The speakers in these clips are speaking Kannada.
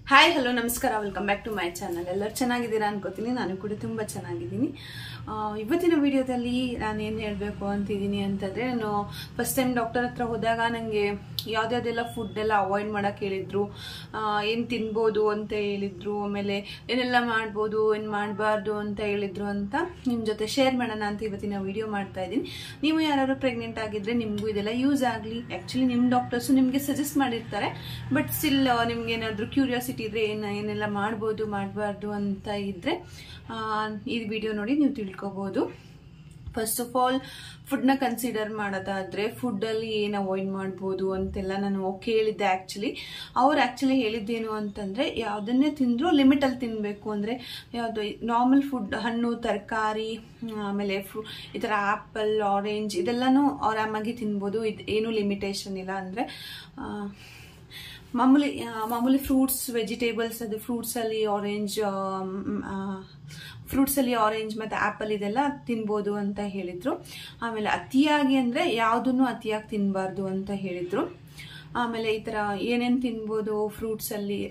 ಹಾಯ್ ಹಲೋ ನಮಸ್ಕಾರ welcome back to my channel ಎಲ್ಲರೂ ಚೆನ್ನಾಗಿದ್ದೀರಾ ಅನ್ಕೋತೀನಿ ನಾನು ಕೂಡ ತುಂಬ ಚೆನ್ನಾಗಿದ್ದೀನಿ ಆ, ಇವತ್ತಿನ ವಿಡಿಯೋದಲ್ಲಿ ನಾನು ಏನು ಹೇಳಬೇಕು ಅಂತಿದ್ದೀನಿ ಅಂತಂದರೆ ನಾನು ಫಸ್ಟ್ ಟೈಮ್ ಡಾಕ್ಟರ್ ಹತ್ರ ಹೋದಾಗ ನನಗೆ ಯಾವುದ್ಯಾವ್ದೆಲ್ಲ ಫುಡ್ ಎಲ್ಲ ಅವಾಯ್ಡ್ ಮಾಡೋಕ್ಕೆ ಹೇಳಿದ್ರು ಏನು ತಿನ್ಬೋದು ಅಂತ ಹೇಳಿದ್ರು ಆಮೇಲೆ ಏನೆಲ್ಲ ಮಾಡ್ಬೋದು ಏನು ಮಾಡಬಾರ್ದು ಅಂತ ಹೇಳಿದ್ರು ಅಂತ ನಿಮ್ಮ ಜೊತೆ ಶೇರ್ ಮಾಡೋಣ ಅಂತ ಇವತ್ತಿನ ವಿಡಿಯೋ ಮಾಡ್ತಾ ಇದ್ದೀನಿ ನೀವು ಯಾರು ಪ್ರೆಗ್ನೆಂಟ್ ಆಗಿದ್ರೆ ನಿಮಗೂ ಇದೆಲ್ಲ ಯೂಸ್ ಆಗಲಿ ಆ್ಯಕ್ಚುಲಿ ನಿಮ್ಮ ಡಾಕ್ಟರ್ಸು ನಿಮಗೆ ಸಜೆಸ್ಟ್ ಮಾಡಿರ್ತಾರೆ ಬಟ್ ಸ್ಟಿಲ್ ನಿಮ್ಗೆ ಏನಾದರೂ ಕ್ಯೂರಿಯಾಸಿಟಿ ಇದ್ರೆ ಏನು ಏನೆಲ್ಲ ಮಾಡ್ಬೋದು ಮಾಡಬಾರ್ದು ಅಂತ ಇದ್ದರೆ ಈ ವಿಡಿಯೋ ನೋಡಿ ನೀವು ತಿಳ್ಕೊಬೋದು ಫಸ್ಟ್ ಆಫ್ ಆಲ್ ಫುಡ್ನ ಕನ್ಸಿಡರ್ ಮಾಡೋದಾದರೆ ಫುಡ್ಡಲ್ಲಿ ಏನು ಅವಾಯ್ಡ್ ಮಾಡ್ಬೋದು ಅಂತೆಲ್ಲ ನಾನು ಕೇಳಿದ್ದೆ ಆ್ಯಕ್ಚುಲಿ ಅವ್ರು ಆ್ಯಕ್ಚುಲಿ ಹೇಳಿದ್ದೇನು ಅಂತಂದರೆ ಯಾವುದನ್ನೇ ತಿಂದರೂ ಲಿಮಿಟಲ್ಲಿ ತಿನ್ನಬೇಕು ಅಂದರೆ ಯಾವುದು ನಾರ್ಮಲ್ ಫುಡ್ ಹಣ್ಣು ತರಕಾರಿ ಆಮೇಲೆ ಫ್ರೂ ಈ ಥರ ಆ್ಯಪಲ್ ಆರೆಂಜ್ ಇದೆಲ್ಲನೂ ಆರಾಮಾಗಿ ತಿನ್ಬೋದು ಇದು ಏನೂ ಲಿಮಿಟೇಷನ್ ಇಲ್ಲ ಅಂದರೆ ಮಾಮೂಲಿ ಆ, ಮಾಮೂಲಿ ಫ್ರೂಟ್ಸ್ ವೆಜಿಟೇಬಲ್ಸ್ ಅದು ಫ್ರೂಟ್ಸಲ್ಲಿ ಆರೆಂಜ್ ಫ್ರೂಟ್ಸಲ್ಲಿ ಆರೆಂಜ್ ಮತ್ತು ಆ್ಯಪಲ್ ಇದೆಲ್ಲ ತಿನ್ಬೋದು ಅಂತ ಹೇಳಿದರು ಆಮೇಲೆ ಅತಿಯಾಗಿ ಅಂದರೆ ಯಾವುದನ್ನು ಅತಿಯಾಗಿ ತಿನ್ನಬಾರ್ದು ಅಂತ ಹೇಳಿದರು ಆಮೇಲೆ ಈ ಥರ ಏನೇನು ತಿನ್ಬೋದು ಫ್ರೂಟ್ಸಲ್ಲಿ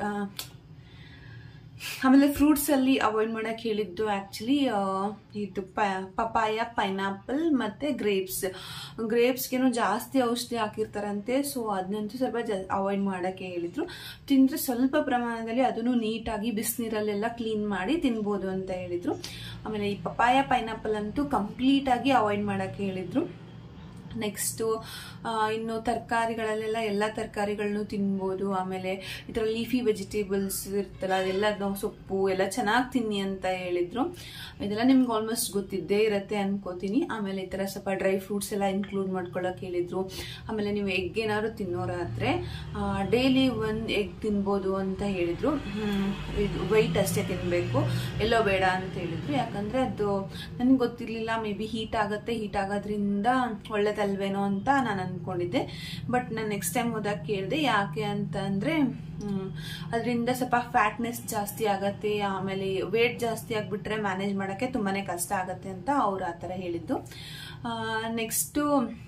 ಆಮೇಲೆ ಫ್ರೂಟ್ಸಲ್ಲಿ ಅವಾಯ್ಡ್ ಮಾಡೋಕ್ಕೆ ಹೇಳಿದ್ದು ಆ್ಯಕ್ಚುಲಿ ಇದು ಪ ಪಪಾಯ ಪೈನಾಪಲ್ ಮತ್ತು ಗ್ರೇಪ್ಸ್ ಗ್ರೇಪ್ಸ್ಗೇನು ಜಾಸ್ತಿ ಔಷಧಿ ಹಾಕಿರ್ತಾರಂತೆ ಸೊ ಅದನ್ನಂತೂ ಸ್ವಲ್ಪ ಜ ಅವಾಯ್ಡ್ ಮಾಡೋಕ್ಕೆ ಹೇಳಿದರು ತಿಂದರೆ ಸ್ವಲ್ಪ ಪ್ರಮಾಣದಲ್ಲಿ ಅದನ್ನು ನೀಟಾಗಿ ಬಿಸಿನೀರಲ್ಲೆಲ್ಲ ಕ್ಲೀನ್ ಮಾಡಿ ತಿನ್ಬೋದು ಅಂತ ಹೇಳಿದರು ಆಮೇಲೆ ಈ ಪಪಾಯ ಪೈನಾಪಲ್ ಅಂತೂ ಕಂಪ್ಲೀಟಾಗಿ ಅವಾಯ್ಡ್ ಮಾಡೋಕ್ಕೆ ಹೇಳಿದರು ನೆಕ್ಸ್ಟು ಇನ್ನು ತರಕಾರಿಗಳಲ್ಲೆಲ್ಲ ಎಲ್ಲ ತರಕಾರಿಗಳನ್ನೂ ತಿನ್ಬೋದು ಆಮೇಲೆ ಈ ಥರ ಲೀಫಿ ವೆಜಿಟೇಬಲ್ಸ್ ಇರ್ತಲ್ಲ ಅದೆಲ್ಲ ನಾವು ಸೊಪ್ಪು ಎಲ್ಲ ಚೆನ್ನಾಗಿ ತಿನ್ನಿ ಅಂತ ಹೇಳಿದರು ಇದೆಲ್ಲ ನಿಮ್ಗೆ ಆಲ್ಮೋಸ್ಟ್ ಗೊತ್ತಿದ್ದೇ ಇರುತ್ತೆ ಅನ್ಕೋತೀನಿ ಆಮೇಲೆ ಈ ಥರ ಸ್ವಲ್ಪ ಡ್ರೈ ಫ್ರೂಟ್ಸ್ ಎಲ್ಲ ಇನ್ಕ್ಲೂಡ್ ಮಾಡ್ಕೊಳ್ಳೋಕೆ ಹೇಳಿದರು ಆಮೇಲೆ ನೀವು ಎಗ್ ಏನಾದ್ರು ತಿನ್ನೋರಾದರೆ ಡೈಲಿ ಒಂದು ಎಗ್ ತಿನ್ಬೋದು ಅಂತ ಹೇಳಿದರು ಇದು ವೈಟ್ ಅಷ್ಟೇ ತಿನ್ನಬೇಕು ಎಲ್ಲೋ ಬೇಡ ಅಂತ ಹೇಳಿದರು ಯಾಕಂದರೆ ಅದು ನನಗೆ ಗೊತ್ತಿರಲಿಲ್ಲ ಮೇ ಬಿ ಹೀಟ್ ಆಗುತ್ತೆ ಹೀಟ್ ಆಗೋದ್ರಿಂದ ಒಳ್ಳೇದಲ್ವೇನೋ ಅಂತ ನಾನು ಅಂದ್ಕೊಂಡಿದ್ದೆ ಬಟ್ ನಾನು ನೆಕ್ಸ್ಟ್ ಟೈಮ್ ಹೋದಾಗ ಕೇಳಿದೆ ಯಾಕೆ ಅಂತ ಅಂದರೆ ಅದರಿಂದ ಸ್ವಲ್ಪ ಫ್ಯಾಟ್ನೆಸ್ ಜಾಸ್ತಿ ಆಗತ್ತೆ ಆಮೇಲೆ ವೇಟ್ ಜಾಸ್ತಿ ಆಗಿಬಿಟ್ರೆ ಮ್ಯಾನೇಜ್ ಮಾಡೋಕ್ಕೆ ತುಂಬಾ ಕಷ್ಟ ಆಗುತ್ತೆ ಅಂತ ಅವ್ರು ಆ ಥರ ಹೇಳಿದ್ದು ನೆಕ್ಸ್ಟು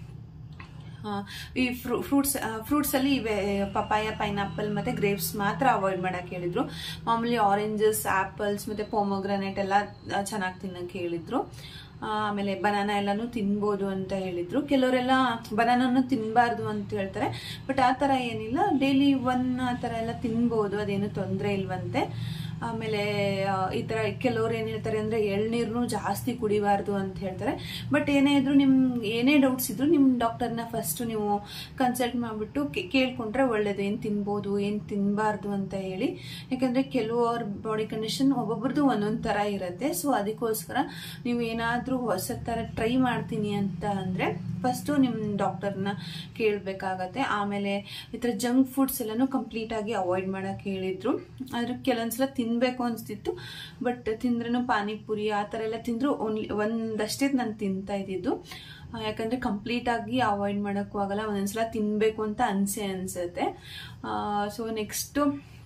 ಈ ಫ್ರೂ ಫ್ರೂಟ್ಸ್ ಫ್ರೂಟ್ಸಲ್ಲಿ ಇವೆ ಪಪಾಯ ಪೈನಾಪಲ್ ಮತ್ತು ಗ್ರೇಪ್ಸ್ ಮಾತ್ರ ಅವಾಯ್ಡ್ ಮಾಡೋಕ್ಕೆ ಹೇಳಿದರು ಮಾಮೂಲಿ ಆರೆಂಜಸ್ ಆ್ಯಪಲ್ಸ್ ಮತ್ತು ಪೋಮೋಗ್ರಾನೇಟ್ ಎಲ್ಲ ಚೆನ್ನಾಗಿ ತಿನ್ನೋಕ್ಕೆ ಹೇಳಿದರು ಆಮೇಲೆ ಬನಾನ ಎಲ್ಲನೂ ತಿನ್ಬೋದು ಅಂತ ಹೇಳಿದರು ಕೆಲವರೆಲ್ಲ ಬನಾನನ್ನು ತಿನ್ನಬಾರ್ದು ಅಂತ ಹೇಳ್ತಾರೆ ಬಟ್ ಆ ಥರ ಏನಿಲ್ಲ ಡೈಲಿ ಒನ್ ಆ ಥರ ಎಲ್ಲ ತಿನ್ಬೋದು ಅದೇನು ತೊಂದರೆ ಇಲ್ವಂತೆ ಆಮೇಲೆ ಆ, ಈ ಥರ ಕೆಲವ್ರು ಏನು ಹೇಳ್ತಾರೆ ಅಂದರೆ ಎಳ್ನೀರನ್ನು ಜಾಸ್ತಿ ಕುಡಿಬಾರ್ದು ಅಂತ ಹೇಳ್ತಾರೆ ಬಟ್ ಏನೇ ಇದ್ರು ನಿಮ್ಗೆ ಏನೇ ಡೌಟ್ಸ್ ಇದ್ರು ನಿಮ್ಮ ಡಾಕ್ಟರ್ನ ಫಸ್ಟು ನೀವು ಕನ್ಸಲ್ಟ್ ಮಾಡಿಬಿಟ್ಟು ಕೇಳ್ಕೊಂಡ್ರೆ ಒಳ್ಳೇದು ಏನು ತಿನ್ಬೋದು ಏನು ತಿನ್ನಬಾರ್ದು ಅಂತ ಹೇಳಿ ಯಾಕಂದರೆ ಕೆಲವ್ರ ಬಾಡಿ ಕಂಡೀಷನ್ ಒಬ್ಬೊಬ್ರದ್ದು ಒಂದೊಂದು ಥರ ಇರುತ್ತೆ ಸೊ ಅದಕ್ಕೋಸ್ಕರ ನೀವು ಏನಾದರೂ ಹೊಸ ಥರ ಟ್ರೈ ಮಾಡ್ತೀನಿ ಅಂತ ಅಂದರೆ ಫಸ್ಟು ನಿಮ್ಮ ಡಾಕ್ಟರ್ನ ಕೇಳಬೇಕಾಗತ್ತೆ ಆಮೇಲೆ ಈ ಥರ ಜಂಕ್ ಫುಡ್ಸ್ ಎಲ್ಲನೂ ಕಂಪ್ಲೀಟಾಗಿ ಅವಾಯ್ಡ್ ಮಾಡೋಕ್ಕೆ ಹೇಳಿದರು ಆದ್ರೆ ಕೆಲವೊಂದ್ಸಲ ತಿನ್ನಬೇಕು ಅನಿಸ್ತಿತ್ತು ಬಟ್ ತಿಂದ್ರೂ ಪಾನಿಪುರಿ ಆ ಥರ ಎಲ್ಲ ತಿಂದರೂ ಓನ್ಲಿ ಒಂದಷ್ಟೇ ನಾನು ತಿಂತಾ ಇದ್ದಿದ್ದು ಆ, ಯಾಕಂದರೆ ಕಂಪ್ಲೀಟಾಗಿ ಅವಾಯ್ಡ್ ಮಾಡೋಕ್ಕೂ ಆಗಲ್ಲ ಒಂದೊಂದ್ಸಲ ತಿನ್ನಬೇಕು ಅಂತ ಅನಿಸೆ ಅನಿಸುತ್ತೆ ಸೊ ನೆಕ್ಸ್ಟು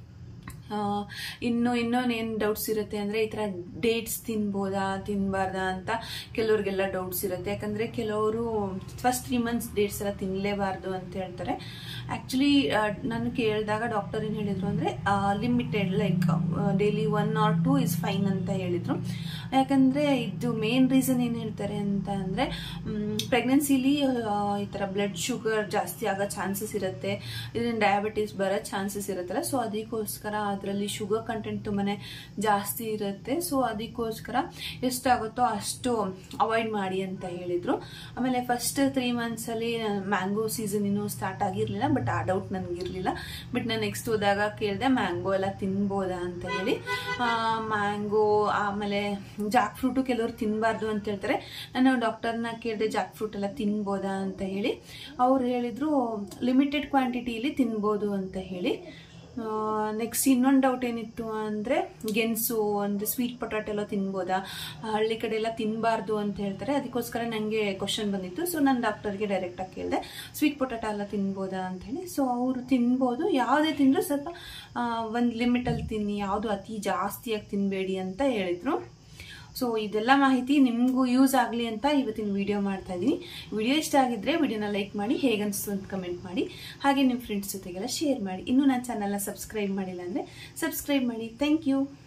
ಆ, ಇನ್ನು ಇನ್ನೊಂದೇನು ಡೌಟ್ಸ್ ಇರುತ್ತೆ ಅಂದರೆ ಈ ಥರ ಡೇಟ್ಸ್ ತಿನ್ಬೋದಾ ತಿನ್ನಬಾರ್ದಾ ಅಂತ ಕೆಲವ್ರಿಗೆಲ್ಲ ಡೌಟ್ಸ್ ಇರುತ್ತೆ ಯಾಕಂದರೆ ಕೆಲವರು ಫಸ್ಟ್ ತ್ರೀ ಮಂತ್ಸ್ ಡೇಟ್ಸ್ ಎಲ್ಲ ತಿನ್ನಲೇಬಾರ್ದು ಅಂತ ಹೇಳ್ತಾರೆ ಆ್ಯಕ್ಚುಲಿ ನಾನು ಕೇಳಿದಾಗ ಡಾಕ್ಟರ್ ಏನು ಹೇಳಿದರು ಅಂದರೆ limited like daily one or two is fine ಅಂತ ಹೇಳಿದರು ಯಾಕಂದರೆ ಇದು ಮೇನ್ ರೀಸನ್ ಏನು ಹೇಳ್ತಾರೆ ಅಂತ ಅಂದರೆ ಪ್ರೆಗ್ನೆನ್ಸಿಲಿ ಈ ಥರ ಬ್ಲಡ್ ಶುಗರ್ ಜಾಸ್ತಿ ಆಗೋ ಚಾನ್ಸಸ್ ಇರುತ್ತೆ ಇದರಿಂದ ಡಯಾಬಿಟೀಸ್ ಬರೋ ಚಾನ್ಸಸ್ ಇರುತ್ತಲ್ಲ ಸೊ ಅದಕ್ಕೋಸ್ಕರ ಅದರಲ್ಲಿ ಶುಗರ್ ಕಂಟೆಂಟ್ ತುಂಬಾ ಜಾಸ್ತಿ ಇರುತ್ತೆ ಸೊ ಅದಕ್ಕೋಸ್ಕರ ಎಷ್ಟಾಗುತ್ತೋ ಅಷ್ಟು ಅವಾಯ್ಡ್ ಮಾಡಿ ಅಂತ ಹೇಳಿದರು ಆಮೇಲೆ ಫಸ್ಟ್ ತ್ರೀ ಮಂತ್ಸಲ್ಲಿ ಮ್ಯಾಂಗೋ ಸೀಸನ್ ಇನ್ನೂ ಸ್ಟಾರ್ಟ್ ಆಗಿರಲಿಲ್ಲ ಬಟ್ ಆ ಡೌಟ್ ನನಗಿರಲಿಲ್ಲ ಬಟ್ ನಾನು ನೆಕ್ಸ್ಟ್ ಹೋದಾಗ ಕೇಳಿದೆ ಮ್ಯಾಂಗೋ ಎಲ್ಲ ತಿನ್ಬೋದಾ ಅಂತ ಹೇಳಿ ಮ್ಯಾಂಗೋ ಆಮೇಲೆ ಜಾಕ್ ಫ್ರೂಟು ಕೆಲವರು ತಿನ್ನಬಾರ್ದು ಅಂತ ಹೇಳ್ತಾರೆ ನಾನು ಡಾಕ್ಟರ್ನ ಕೇಳಿದೆ ಜಾಕ್ ಫ್ರೂಟ್ ಎಲ್ಲ ತಿನ್ಬೋದಾ ಅಂತ ಹೇಳಿ ಅವ್ರು ಹೇಳಿದರು ಲಿಮಿಟೆಡ್ ಕ್ವಾಂಟಿಟಿಲಿ ತಿನ್ಬೋದು ಅಂತ ಹೇಳಿ ನೆಕ್ಸ್ಟ್ ಇನ್ನೊಂದು ಡೌಟ್ ಏನಿತ್ತು ಅಂದರೆ ಗೆಣಸು ಅಂದರೆ ಸ್ವೀಟ್ ಪೊಟಾಟೊ ಎಲ್ಲ ತಿನ್ಬೋದಾ ಹಳ್ಳಿ ಕಡೆ ಎಲ್ಲ ತಿನ್ನಬಾರ್ದು ಅಂತ ಹೇಳ್ತಾರೆ ಅದಕ್ಕೋಸ್ಕರ ನನಗೆ ಕ್ವಶನ್ ಬಂದಿತ್ತು ಸೊ ನಾನು ಡಾಕ್ಟರ್ಗೆ ಡೈರೆಕ್ಟಾಗಿ ಕೇಳಿದೆ ಸ್ವೀಟ್ ಪೊಟಾಟೊ ಎಲ್ಲ ತಿನ್ಬೋದಾ ಅಂತ ಹೇಳಿ ಸೊ ಅವರು ತಿನ್ಬೋದು ಯಾವುದೇ ತಿಂದರೂ ಸ್ವಲ್ಪ ಒಂದು ಲಿಮಿಟಲ್ಲಿ ತಿನ್ನಿ ಯಾವುದು ಅತಿ ಜಾಸ್ತಿಯಾಗಿ ತಿನ್ನಬೇಡಿ ಅಂತ ಹೇಳಿದರು ಸೊ ಇದೆಲ್ಲ ಮಾಹಿತಿ ನಿಮಗೂ ಯೂಸ್ ಆಗಲಿ ಅಂತ ಇವತ್ತಿನ ವಿಡಿಯೋ ಮಾಡ್ತಾ ಇದ್ದೀನಿ ವಿಡಿಯೋ ಇಷ್ಟ ಆಗಿದ್ರೆ ವಿಡಿಯೋನ ಲೈಕ್ ಮಾಡಿ ಹೇಗನ್ನಿಸ್ತು ಅಂತ ಕಮೆಂಟ್ ಮಾಡಿ ಹಾಗೆ ನಿಮ್ಮ ಫ್ರೆಂಡ್ಸ್ ಜೊತೆಗೆಲ್ಲ ಶೇರ್ ಮಾಡಿ ಇನ್ನೂ ನನ್ನ ಚಾನಲ್ನ ಸಬ್ಸ್ಕ್ರೈಬ್ ಮಾಡಿಲ್ಲ ಅಂದರೆ ಸಬ್ಸ್ಕ್ರೈಬ್ ಮಾಡಿ ಥ್ಯಾಂಕ್ ಯು